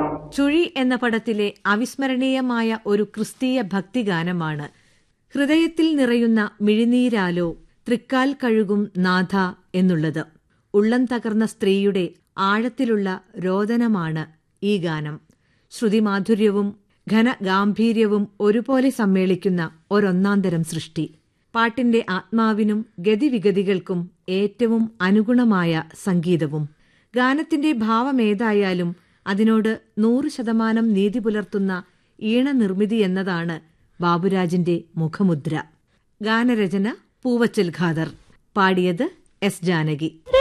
ചുഴി എന്ന പടത്തിലെ അവിസ്മരണീയമായ ഒരു ക്രിസ്തീയ ഭക്തിഗാനമാണ് ഹൃദയത്തിൽ നിറയുന്ന മിഴിനീരാലോ തൃക്കാൽ കഴുകും നാഥ എന്നുള്ളത് ഉള്ളം തകർന്ന സ്ത്രീയുടെ ആഴത്തിലുള്ള രോദനമാണ് ഈ ഗാനം ശ്രുതിമാധുര്യവും ഘനഗാംഭീര്യവും ഒരുപോലെ സമ്മേളിക്കുന്ന ഒരൊന്നാന്തരം സൃഷ്ടി പാട്ടിന്റെ ആത്മാവിനും ഗതിവിഗതികൾക്കും ഏറ്റവും അനുഗുണമായ സംഗീതവും ഗാനത്തിന്റെ ഭാവമേതായാലും അതിനോട് നൂറ് ശതമാനം നീതി പുലർത്തുന്ന ഈണനിർമ്മിതി എന്നതാണ് ബാബുരാജിന്റെ മുഖമുദ്ര ഗാനരചന പൂവച്ചൽ ഖാദർ പാടിയത് എസ് ജാനകി